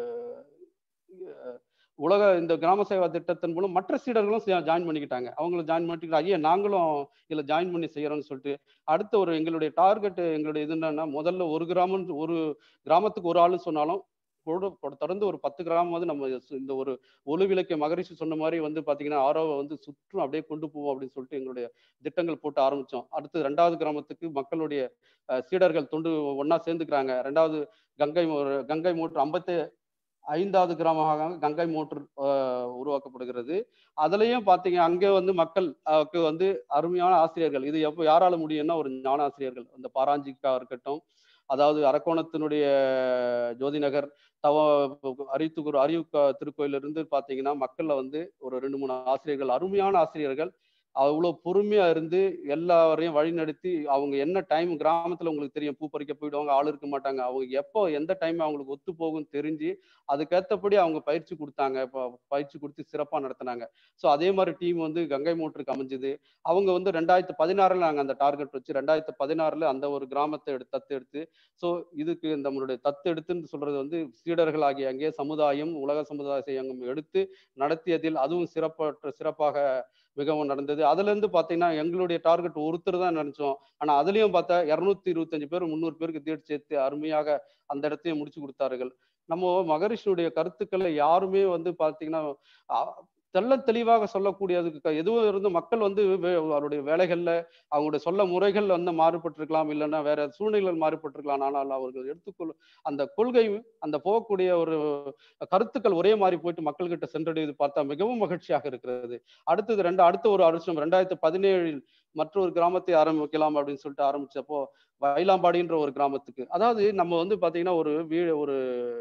அஹ், உலக இந்த கிராம சேவா திட்டத்தின் மூலம் மற்ற சீடர்களும் ஜாயின் பண்ணிக்கிட்டாங்க அவங்களும் ஜாயின் பண்ணிட்டு ஐயா நாங்களும் இதுல ஜாயின் பண்ணி செய்யறோம்னு சொல்லிட்டு அடுத்த ஒரு எங்களுடைய டார்கெட் எங்களுடைய இது என்னன்னா முதல்ல ஒரு கிராமம் ஒரு கிராமத்துக்கு ஒரு ஆளுன்னு சொன்னாலும் கூட- கூட தொடர்ந்து ஒரு பத்து கிராமம் வந்து நம்ம சு- இந்த ஒரு ஒளி விளக்கை மகரிஷி சொன்ன மாதிரி வந்து பாத்தீங்கன்னா ஆரோவை வந்து சுற்றும் அப்படியே கொண்டு போவோம் அப்படின்னு சொல்லிட்டு எங்களுடைய திட்டங்கள் போட்டு ஆரம்பிச்சோம் அடுத்து ரெண்டாவது கிராமத்துக்கு மக்களுடைய அஹ், சீடர்கள் தொண்டு ஒண்ணா சேர்ந்துக்கிறாங்க ரெண்டாவது கங்கை மோ- கங்கை மோட்டர் ஐம்பத்தி ஐந்தாவது கிராமமாக கங்கை மோட்டர் உருவாக்கப்படுகிறது அதுலயும் பாத்தீங்க அங்கே வந்து மக்கள் அஹ், க்கு வந்து அருமையான ஆசிரியர்கள் இது எப்போ யாரால முடியும்னா ஒரு ஞான ஆசிரியர்கள் இந்த பாராஞ்சிக்கா இருக்கட்டும் அதாவது அரக்கோணத்தினுடைய ஜோதிநகர் தவ அரித்துக்குரு அறிவு திருக்கோயிலிருந்து பாத்தீங்கன்னா மக்கள்ல வந்து ஒரு ரெண்டு மூணு ஆசிரியர்கள் அருமையான ஆசிரியர்கள் அவ்வளவு பொறுமையா இருந்து எல்லாரையும் வழிநடத்தி அவங்க என்ன டைம் கிராமத்துல உங்களுக்கு தெரியும் பூ பறிக்க போயிடுவாங்க ஆள் இருக்க மாட்டாங்க அவங்க எப்போ எந்த டைம் அவங்களுக்கு ஒத்து போகும் தெரிஞ்சு அதுக்கேற்றபடி அவங்க பயிற்சி கொடுத்தாங்க இப்போ பயிற்சி கொடுத்து சிறப்பா நடத்தினாங்க ஸோ அதே மாதிரி டீம் வந்து கங்கை மோட்டருக்கு அமைஞ்சது அவங்க வந்து ரெண்டாயிரத்து பதினாறுல நாங்கள் அந்த டார்கெட் வச்சு ரெண்டாயிரத்து பதினாறுல அந்த ஒரு கிராமத்தை எடுத்து தத்து எடுத்து ஸோ இதுக்கு நம்மளுடைய தத்து எடுத்துன்னு சொல்றது வந்து சீடர்கள் ஆகிய அங்கே சமுதாயம் உலக சமுதாய சங்கம் எடுத்து நடத்தியதில் அதுவும் சிறப்பற்ற சிறப்பாக மிகவும் நடந்தது அதுல இருந்து பாத்தீங்கன்னா எங்களுடைய டார்கெட் ஒருத்தர் தான் நினைச்சோம் ஆனா அதுலயும் பார்த்தா இருநூத்தி இருபத்தஞ்சு பேர் முந்நூறு பேருக்கு தீர்த்து சேர்த்து அருமையாக அந்த இடத்தையும் முடிச்சு கொடுத்தார்கள் நம்ம மகரிஷியுடைய கருத்துக்களை யாருமே வந்து பாத்தீங்கன்னா அ- தெள்ள தெளிவாக சொல்லக்கூடியதுக்கு க- எதுவும் இருந்து மக்கள் வந்து வே- அவருடைய வேலைகள்ல அவங்களுடைய சொல்ல முறைகள் வந்து மாறுபட்டிருக்கலாம் இல்லைன்னா வேற சூழ்நிலைகள் மாறுபட்டிருக்கலாம் ஆனால் அவர்கள் எடுத்துக்கொள் அந்த கொள்கை அந்த போகக்கூடிய ஒரு கருத்துக்கள் ஒரே மாதிரி போயிட்டு மக்கள்கிட்ட சென்றடைவது பார்த்தா மிகவும் மகிழ்ச்சியாக இருக்கிறது அடுத்தது ரெண்டு அடுத்த ஒரு வருஷம் ரெண்டாயிரத்தி பதினேழில் மற்றொரு கிராமத்தை ஆரம்பிக்கலாம் அப்படின்னு சொல்லிட்டு ஆரம்பிச்சப்போ வயலாம்பாடின்ற ஒரு கிராமத்துக்கு அதாவது நம்ம வந்து பாத்தீங்கன்னா ஒரு வீடு ஒரு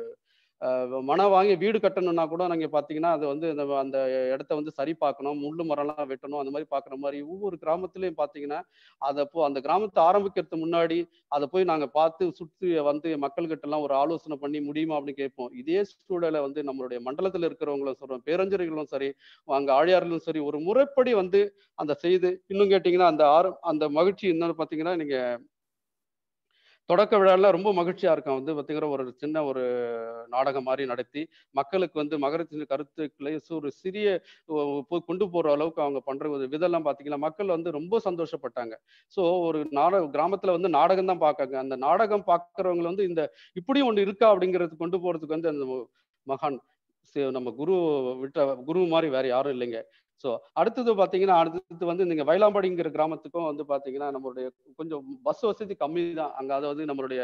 மனம் வாங்கி வீடு கட்டணும்னா கூட நீங்க பாத்தீங்கன்னா அது வந்து அந்த அந்த இடத்த வந்து சரி பார்க்கணும் முள்ளு மரம்லாம் வெட்டணும் அந்த மாதிரி பாக்குற மாதிரி ஒவ்வொரு கிராமத்துலயும் பாத்தீங்கன்னா அதை போ அந்த கிராமத்தை ஆரம்பிக்கிறதுக்கு முன்னாடி அதை போய் நாங்க பார்த்து சுற்றி வந்து மக்கள்கிட்ட எல்லாம் ஒரு ஆலோசனை பண்ணி முடியுமா அப்படின்னு கேட்போம் இதே சூழலை வந்து நம்மளுடைய மண்டலத்துல இருக்கிறவங்களும் சொல்றோம் பேரஞ்சர்களும் சரி அங்க ஆழியார்களும் சரி ஒரு முறைப்படி வந்து அந்த செய்து இன்னும் கேட்டீங்கன்னா அந்த ஆரம் அந்த மகிழ்ச்சி என்னன்னு பாத்தீங்கன்னா நீங்க தொடக்க விழாலாம் ரொம்ப மகிழ்ச்சியா இருக்கும் வந்து பார்த்தீங்கன்னா ஒரு சின்ன ஒரு நாடகம் மாதிரி நடத்தி மக்களுக்கு வந்து மகரத்தின் கருத்துக்களை ஒரு சிறிய போய் கொண்டு போற அளவுக்கு அவங்க பண்ற ஒரு விதெல்லாம் பார்த்தீங்கன்னா மக்கள் வந்து ரொம்ப சந்தோஷப்பட்டாங்க ஸோ ஒரு நாடக கிராமத்துல வந்து நாடகம் தான் பார்க்காங்க அந்த நாடகம் பார்க்குறவங்க வந்து இந்த இப்படியும் ஒன்று இருக்கா அப்படிங்கிறது கொண்டு போறதுக்கு வந்து அந்த மகான் நம்ம குரு விட்ட குரு மாதிரி வேற யாரும் இல்லைங்க ஸோ அடுத்தது பார்த்தீங்கன்னா அடுத்தது வந்து நீங்கள் வயலாம்பாடிங்கிற கிராமத்துக்கும் வந்து பார்த்தீங்கன்னா நம்மளுடைய கொஞ்சம் பஸ் வசதி கம்மி தான் அங்கே அதாவது நம்மளுடைய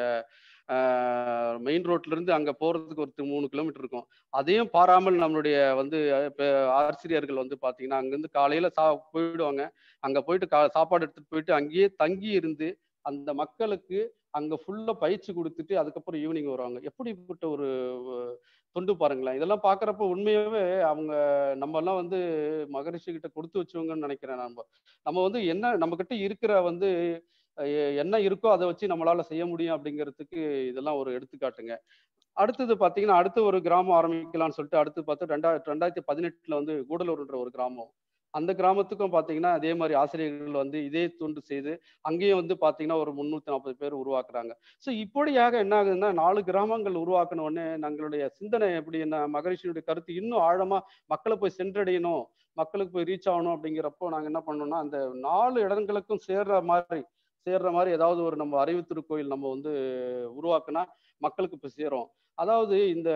மெயின் ரோட்ல இருந்து அங்கே போகிறதுக்கு ஒரு மூணு கிலோமீட்டர் இருக்கும் அதையும் பாராமல் நம்மளுடைய வந்து ஆசிரியர்கள் வந்து பார்த்தீங்கன்னா அங்கேருந்து காலையில் சா போயிடுவாங்க அங்கே போயிட்டு கா சாப்பாடு எடுத்துகிட்டு போயிட்டு அங்கேயே தங்கி இருந்து அந்த மக்களுக்கு அங்கே ஃபுல்லாக பயிற்சி கொடுத்துட்டு அதுக்கப்புறம் ஈவினிங் வருவாங்க எப்படிப்பட்ட ஒரு தொண்டு பாருங்களேன் இதெல்லாம் பார்க்குறப்ப உண்மையாகவே அவங்க நம்ம எல்லாம் வந்து மகரிஷி கிட்ட கொடுத்து வச்சவங்கன்னு நினைக்கிறேன் நம்ம நம்ம வந்து என்ன நம்ம கிட்ட இருக்கிற வந்து என்ன இருக்கோ அதை வச்சு நம்மளால செய்ய முடியும் அப்படிங்கிறதுக்கு இதெல்லாம் ஒரு எடுத்துக்காட்டுங்க அடுத்தது பார்த்தீங்கன்னா அடுத்து ஒரு கிராமம் ஆரம்பிக்கலாம்னு சொல்லிட்டு அடுத்து பார்த்து ரெண்டாயிரத்தி ரெண்டாயிரத்தி பதினெட்டுல வந்து கூடலூர்ன்ற ஒரு கிராமம் அந்த கிராமத்துக்கும் பார்த்தீங்கன்னா அதே மாதிரி ஆசிரியர்கள் வந்து இதே தொண்டு செய்து அங்கேயும் வந்து பார்த்தீங்கன்னா ஒரு முந்நூற்றி நாற்பது பேர் உருவாக்குறாங்க ஸோ இப்படியாக என்ன ஆகுதுன்னா நாலு கிராமங்கள் உருவாக்கின உடனே நம்மளுடைய சிந்தனை எப்படி என்ன மகரிஷியுடைய கருத்து இன்னும் ஆழமா மக்களை போய் சென்றடையணும் மக்களுக்கு போய் ரீச் ஆகணும் அப்படிங்கிறப்போ நாங்கள் என்ன பண்ணோம்னா அந்த நாலு இடங்களுக்கும் சேர்ற மாதிரி சேர்ற மாதிரி ஏதாவது ஒரு நம்ம அறிவு திருக்கோயில் நம்ம வந்து உருவாக்குனா மக்களுக்கு இப்போ சேரும் அதாவது இந்த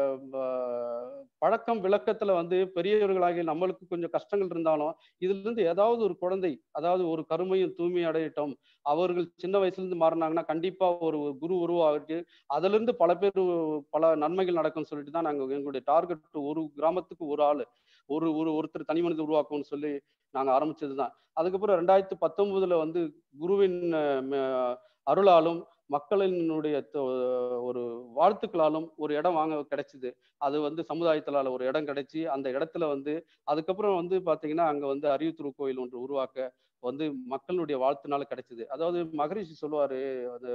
பழக்கம் விளக்கத்துல வந்து பெரியவர்களாகிய நம்மளுக்கு கொஞ்சம் கஷ்டங்கள் இருந்தாலும் இதுல இருந்து ஏதாவது ஒரு குழந்தை அதாவது ஒரு கருமையும் தூய்மை அடையட்டும் அவர்கள் சின்ன வயசுல இருந்து மாறினாங்கன்னா கண்டிப்பா ஒரு குரு உருவாகிட்டு அதுல இருந்து பல பேர் பல நன்மைகள் நடக்கும்னு சொல்லிட்டு தான் நாங்க எங்களுடைய டார்கெட் ஒரு கிராமத்துக்கு ஒரு ஆள் ஒரு ஒரு ஒருத்தர் தனி மனித உருவாக்கும்னு சொல்லி நாங்க ஆரம்பிச்சது தான் அதுக்கப்புறம் ரெண்டாயிரத்தி பத்தொன்பதுல வந்து குருவின் அருளாலும் மக்களினுடைய ஒரு வாழ்த்துக்களாலும் ஒரு இடம் வாங்க கிடைச்சிது அது வந்து சமுதாயத்திலால ஒரு இடம் கிடைச்சி அந்த இடத்துல வந்து அதுக்கப்புறம் வந்து பாத்தீங்கன்னா அங்க வந்து அறிவுத்துறை கோயில் ஒன்று உருவாக்க வந்து மக்களுடைய வாழ்த்துனால கிடைச்சிது அதாவது மகரிஷி சொல்லுவாரு அது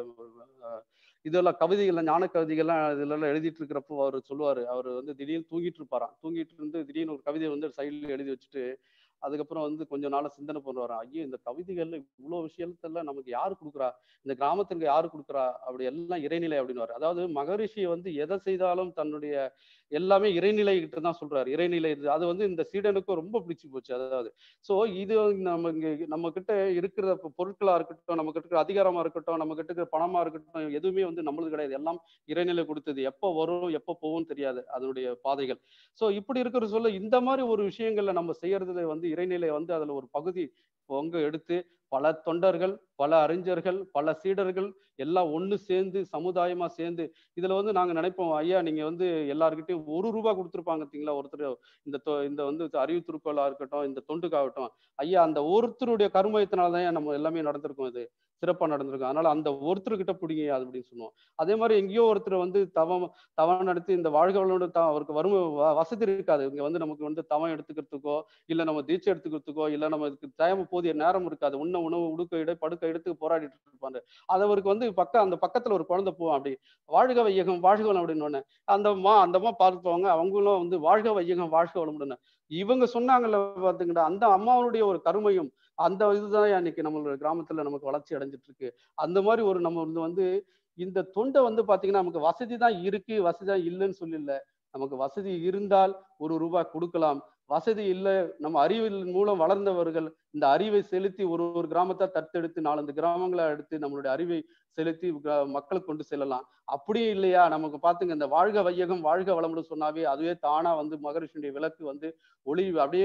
இதெல்லாம் கவிதைகள்லாம் ஞான கவிதைகள்லாம் இதெல்லாம் எழுதிட்டு இருக்கிறப்போ அவர் சொல்லுவாரு அவர் வந்து திடீர்னு தூங்கிட்டு இருப்பாராம் தூங்கிட்டு இருந்து திடீர்னு ஒரு கவிதையை வந்து சைட்ல எழுதி வச்சுட்டு அதுக்கப்புறம் வந்து கொஞ்ச நாள சிந்தனை பண்ணுவாரா ஐயோ இந்த கவிதைகள்ல இவ்வளவு விஷயத்துல நமக்கு யாரு கொடுக்குறா இந்த கிராமத்துக்கு யாரு கொடுக்குறா அப்படி எல்லாம் இறைநிலை அப்படின்னு அதாவது மகரிஷி வந்து எதை செய்தாலும் தன்னுடைய எல்லாமே இறைநிலை கிட்ட தான் சொல்றாரு இறைநிலை அது வந்து இந்த சீடனுக்கும் ரொம்ப பிடிச்சி போச்சு அதாவது ஸோ இது நம்ம இங்க நம்ம கிட்ட இருக்கிற பொருட்களா இருக்கட்டும் நம்ம கிட்ட இருக்கிற அதிகாரமா இருக்கட்டும் நம்ம கிட்ட இருக்கிற பணமா இருக்கட்டும் எதுவுமே வந்து நம்மளுக்கு கிடையாது எல்லாம் இறைநிலை கொடுத்தது எப்போ வரும் எப்போ போகும் தெரியாது அதனுடைய பாதைகள் ஸோ இப்படி இருக்கிற சொல்ல இந்த மாதிரி ஒரு விஷயங்கள்ல நம்ம செய்யறதுல வந்து இறைநிலை வந்து அதுல ஒரு பகுதி பொங்க எடுத்து பல தொண்டர்கள் பல அறிஞர்கள் பல சீடர்கள் எல்லாம் ஒன்று சேர்ந்து சமுதாயமா சேர்ந்து இதுல வந்து நாங்க நினைப்போம் ஐயா நீங்க வந்து எல்லாருக்கிட்டையும் ஒரு ரூபா கொடுத்துருப்பாங்க பார்த்தீங்களா ஒருத்தர் இந்த இந்த வந்து அறிவு திருக்கோளா இருக்கட்டும் இந்த தொண்டுக்காகட்டும் ஐயா அந்த ஒருத்தருடைய கருமயத்தினால தான் நம்ம எல்லாமே நடந்திருக்கோம் இது சிறப்பா நடந்திருக்கும் அதனால அந்த ஒருத்தர்கிட்ட பிடிங்க அது அப்படின்னு சொல்லுவோம் அதே மாதிரி எங்கேயோ ஒருத்தர் வந்து தவம் தவம் நடத்தி இந்த வாழ்க வளோட த அவருக்கு வறுமை வசதி இருக்காது இங்க வந்து நமக்கு வந்து தவம் எடுத்துக்கிறதுக்கோ இல்ல நம்ம தீட்சை எடுத்துக்கிறதுக்கோ இல்ல நமக்கு தேவை போதிய நேரம் இருக்காது உண்ண உணவு உடுக்க இடை படுக்க எடுத்து போராடிட்டு இருப்பாரு அது அவருக்கு வந்து பக்கம் அந்த பக்கத்துல ஒரு குழந்தை போவோம் அப்படி வாழ்க வையகம் வாழ்க வளம் அப்படின்னு அந்த மா அந்த அம்மா பார்த்துப்பாங்க அவங்களும் வந்து வாழ்க வையகம் வாழ்க வளம் இவங்க சொன்னாங்கல்ல பாத்துக்கிட்ட அந்த அம்மாவுடைய ஒரு கருமையும் அந்த இதுதான் இன்னைக்கு நம்மளோட கிராமத்துல நமக்கு வளர்ச்சி அடைஞ்சிட்டு இருக்கு அந்த மாதிரி ஒரு நம்ம வந்து வந்து இந்த தொண்டை வந்து பாத்தீங்கன்னா நமக்கு வசதி தான் இருக்கு வசதி தான் இல்லைன்னு சொல்லல நமக்கு வசதி இருந்தால் ஒரு ரூபாய் கொடுக்கலாம் வசதி இல்லை நம்ம அறிவியல் மூலம் வளர்ந்தவர்கள் இந்த அறிவை செலுத்தி ஒரு ஒரு கிராமத்தை தத்தெடுத்து நாலஞ்சு கிராமங்களை எடுத்து நம்மளுடைய அறிவை செலுத்தி மக்களுக்கு கொண்டு செல்லலாம் அப்படியும் இல்லையா நமக்கு பாத்துங்க இந்த வாழ்க வையகம் வாழ்க வளமுடன் சொன்னாவே அதுவே தானா வந்து மகரிஷியுடைய விளக்கு வந்து ஒளி அப்படியே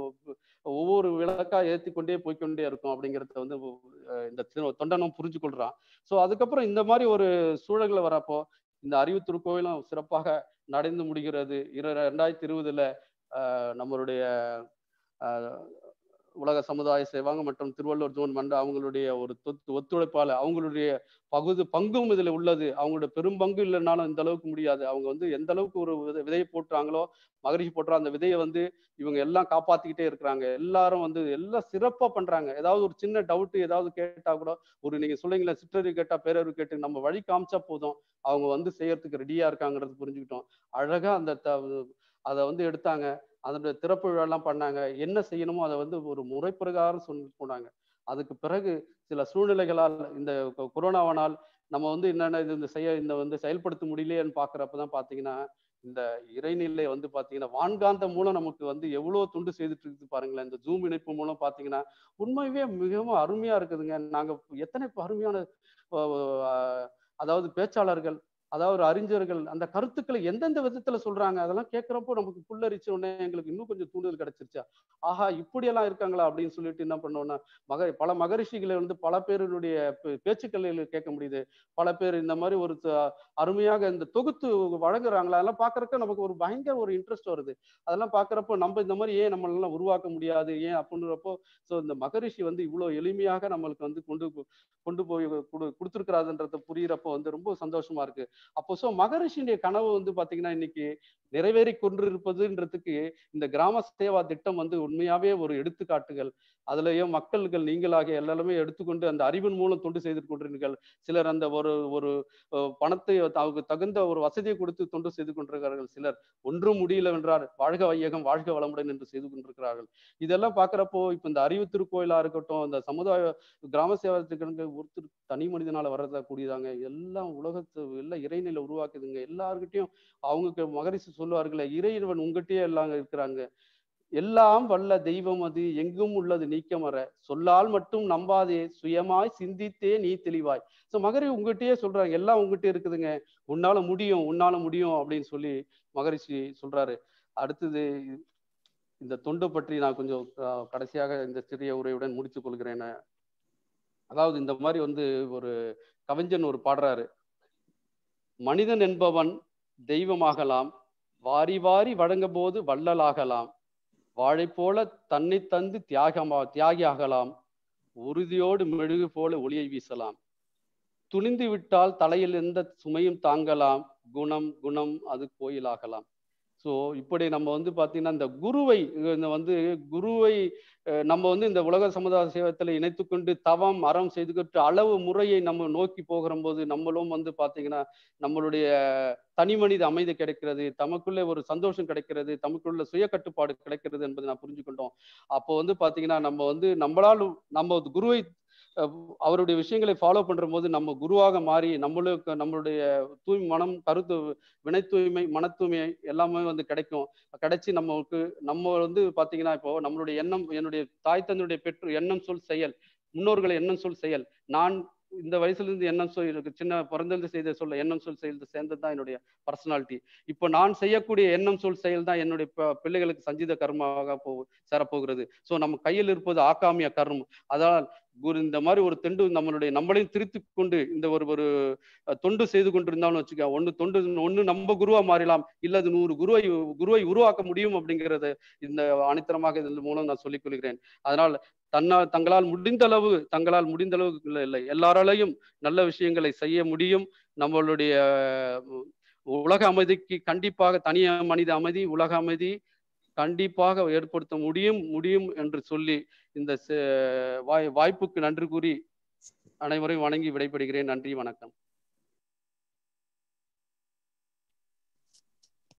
ஒவ்வொரு விளக்கா ஏற்றி கொண்டே போய்கொண்டே இருக்கும் அப்படிங்கிறத வந்து இந்த தொண்டனும் புரிஞ்சு கொள்றான் ஸோ அதுக்கப்புறம் இந்த மாதிரி ஒரு சூழல்களை வரப்போ இந்த அறிவு திருக்கோயிலும் சிறப்பாக நடந்து முடிகிறது இரு ரெண்டாயிரத்தி இருபதுல நம்மளுடைய உலக சமுதாய சேவாங்க மற்றும் திருவள்ளூர் ஜோன் மன்ற அவங்களுடைய ஒரு தொத்து ஒத்துழைப்பால அவங்களுடைய பகுதி பங்கும் இதுல உள்ளது அவங்களுடைய பெரும் பங்கு இல்லைனாலும் இந்த அளவுக்கு முடியாது அவங்க வந்து எந்த அளவுக்கு ஒரு விதை விதையை போட்டுறாங்களோ மகரிஷி போட்டுற அந்த விதையை வந்து இவங்க எல்லாம் காப்பாத்திக்கிட்டே இருக்கிறாங்க எல்லாரும் வந்து எல்லாம் சிறப்பா பண்றாங்க ஏதாவது ஒரு சின்ன டவுட் ஏதாவது கேட்டா கூட ஒரு நீங்க சொல்லுங்களேன் சிற்றறிவு கேட்டா பேரறிவு கேட்டு நம்ம வழி காமிச்சா போதும் அவங்க வந்து செய்யறதுக்கு ரெடியா இருக்காங்கிறது புரிஞ்சுக்கிட்டோம் அழகா அந்த அதை வந்து எடுத்தாங்க அதனுடைய திறப்பு விழாலாம் பண்ணாங்க என்ன செய்யணுமோ அதை வந்து ஒரு முறை பிரகாரம் சொல்லி போனாங்க அதுக்கு பிறகு சில சூழ்நிலைகளால் இந்த கொரோனாவனால் நம்ம வந்து என்னென்ன இது இந்த செய்ய இந்த வந்து செயல்படுத்த முடியலையேன்னு பாக்குறப்பதான் பாத்தீங்கன்னா இந்த இறைநிலை வந்து பாத்தீங்கன்னா வான்காந்த மூலம் நமக்கு வந்து எவ்வளவு துண்டு செய்துட்டு இருக்குது பாருங்களேன் இந்த ஜூம் இணைப்பு மூலம் பாத்தீங்கன்னா உண்மையவே மிகவும் அருமையா இருக்குதுங்க நாங்க எத்தனை அருமையான அதாவது பேச்சாளர்கள் அதாவது அறிஞர்கள் அந்த கருத்துக்களை எந்தெந்த விதத்துல சொல்றாங்க அதெல்லாம் கேட்கிறப்போ நமக்கு புல்லரிச்ச உடனே எங்களுக்கு இன்னும் கொஞ்சம் தூண்டுதல் கிடைச்சிருச்சா ஆஹா இப்படியெல்லாம் இருக்காங்களா அப்படின்னு சொல்லிட்டு என்ன பண்ணோம்னா மக பல மகரிஷிகளை வந்து பல பேருடைய பேச்சுக்களில் கேட்க முடியுது பல பேர் இந்த மாதிரி ஒரு அருமையாக இந்த தொகுத்து வழங்குறாங்களா அதெல்லாம் பாக்குறப்ப நமக்கு ஒரு பயங்கர ஒரு இன்ட்ரெஸ்ட் வருது அதெல்லாம் பாக்குறப்போ நம்ம இந்த மாதிரி ஏன் நம்மளால உருவாக்க முடியாது ஏன் அப்படின்றப்போ ஸோ இந்த மகரிஷி வந்து இவ்வளவு எளிமையாக நம்மளுக்கு வந்து கொண்டு கொண்டு போய் கொடுத்துருக்கிறாருன்றத புரியிறப்போ வந்து ரொம்ப சந்தோஷமா இருக்கு அப்போ ஸோ மகரிஷியுடைய கனவு வந்து பாத்தீங்கன்னா இன்னைக்கு நிறைவேறி கொண்டிருப்பதுன்றதுக்கு இந்த கிராம சேவா திட்டம் வந்து உண்மையாவே ஒரு எடுத்துக்காட்டுகள் அதுலயும் மக்கள்கள் நீங்களாக எல்லாருமே எடுத்துக்கொண்டு அந்த அறிவின் மூலம் தொண்டு செய்து கொண்டிருக்கிறீர்கள் சிலர் அந்த ஒரு ஒரு பணத்தை அவங்க தகுந்த ஒரு வசதியை கொடுத்து தொண்டு செய்து கொண்டிருக்கிறார்கள் சிலர் ஒன்றும் முடியல என்றார் வாழ்க வையகம் வாழ்க வளமுடன் என்று செய்து கொண்டிருக்கிறார்கள் இதெல்லாம் பாக்குறப்போ இப்ப இந்த அறிவு திருக்கோயிலா இருக்கட்டும் இந்த சமுதாய கிராம சேவா திட்டங்கள் ஒருத்தர் தனி மனிதனால வர்றதா கூடியதாங்க எல்லாம் உலகத்து எல்லாம் இறைநிலை உருவாக்குதுங்க எல்லாருக்கிட்டையும் அவங்க மகரிஷி சொல்லுவார்களே இறைவன் உங்ககிட்டயே எல்லாம் இருக்கிறாங்க எல்லாம் வல்ல தெய்வம் அது எங்கும் உள்ளது நீக்கமற சொல்லால் மட்டும் நம்பாதே சுயமாய் சிந்தித்தே நீ தெளிவாய் ஸோ மகரி உங்ககிட்டயே சொல்றாங்க எல்லாம் உங்ககிட்ட இருக்குதுங்க உன்னால முடியும் உன்னால முடியும் அப்படின்னு சொல்லி மகரிஷி சொல்றாரு அடுத்தது இந்த தொண்டு பற்றி நான் கொஞ்சம் கடைசியாக இந்த சிறிய உரையுடன் முடித்துக் கொள்கிறேன் அதாவது இந்த மாதிரி வந்து ஒரு கவிஞன் ஒரு பாடுறாரு மனிதன் என்பவன் தெய்வமாகலாம் வாரி வாரி வழங்க போது வள்ளலாகலாம் வாழை போல தன்னை தந்து தியாகமா தியாகியாகலாம் உறுதியோடு மெழுகு போல ஒளியை வீசலாம் துணிந்து விட்டால் தலையில் எந்த சுமையும் தாங்கலாம் குணம் குணம் அது கோயிலாகலாம் ஸோ இப்படி நம்ம வந்து பார்த்தீங்கன்னா இந்த குருவை இந்த வந்து குருவை நம்ம வந்து இந்த உலக சமுதாய சேவத்தில் இணைத்து கொண்டு தவம் அறம் செய்துக்கிட்டு அளவு முறையை நம்ம நோக்கி போகிற போது நம்மளும் வந்து பார்த்தீங்கன்னா நம்மளுடைய தனி மனித அமைதி கிடைக்கிறது தமக்குள்ளே ஒரு சந்தோஷம் கிடைக்கிறது தமக்குள்ள சுய கட்டுப்பாடு கிடைக்கிறது என்பதை நான் புரிஞ்சுக்கிட்டோம் அப்போ வந்து பார்த்தீங்கன்னா நம்ம வந்து நம்மளால் நம்ம குருவை அவருடைய விஷயங்களை ஃபாலோ பண்ற போது நம்ம குருவாக மாறி நம்மளுக்கு நம்மளுடைய தூய் மனம் கருத்து வினை தூய்மை மன தூய்மை எல்லாமே வந்து கிடைக்கும் கிடைச்சி நம்மளுக்கு நம்ம வந்து பாத்தீங்கன்னா இப்போ நம்மளுடைய எண்ணம் என்னுடைய தாய் தந்தையுடைய பெற்று எண்ணம் சொல் செயல் முன்னோர்களை எண்ணம் சொல் செயல் நான் இந்த வயசுல இருந்து எண்ணம் சொல் எனக்கு சின்ன பிறந்திருந்து செய்த சொல்ல எண்ணம் சொல் செயல் சேர்ந்தது தான் என்னுடைய பர்சனாலிட்டி இப்போ நான் செய்யக்கூடிய எண்ணம் சொல் செயல் தான் என்னுடைய பிள்ளைகளுக்கு சஞ்சீத கர்மாவாக போ சேரப்போகிறது ஸோ நம்ம கையில் இருப்பது ஆக்காமிய கர்மம் அதனால் குரு இந்த மாதிரி ஒரு தொண்டு நம்மளுடைய நம்மளையும் திருத்தி கொண்டு இந்த ஒரு ஒரு தொண்டு செய்து கொண்டிருந்தாலும் வச்சுக்க ஒன்று தொண்டு ஒன்று நம்ம குருவா மாறலாம் இல்லது நூறு குருவை குருவை உருவாக்க முடியும் அப்படிங்கிறத இந்த அனைத்தரமாக இதன் மூலம் நான் சொல்லிக் கொள்கிறேன் அதனால் தன்னால் தங்களால் முடிந்த அளவு தங்களால் முடிந்த அளவுக்கு இல்லை இல்லை எல்லாராலையும் நல்ல விஷயங்களை செய்ய முடியும் நம்மளுடைய உலக அமைதிக்கு கண்டிப்பாக தனிய மனித அமைதி உலக அமைதி கண்டிப்பாக ஏற்படுத்த முடியும் முடியும் என்று சொல்லி இந்த வாய் வாய்ப்புக்கு நன்றி கூறி அனைவரையும் வணங்கி விடைபெறுகிறேன் நன்றி வணக்கம்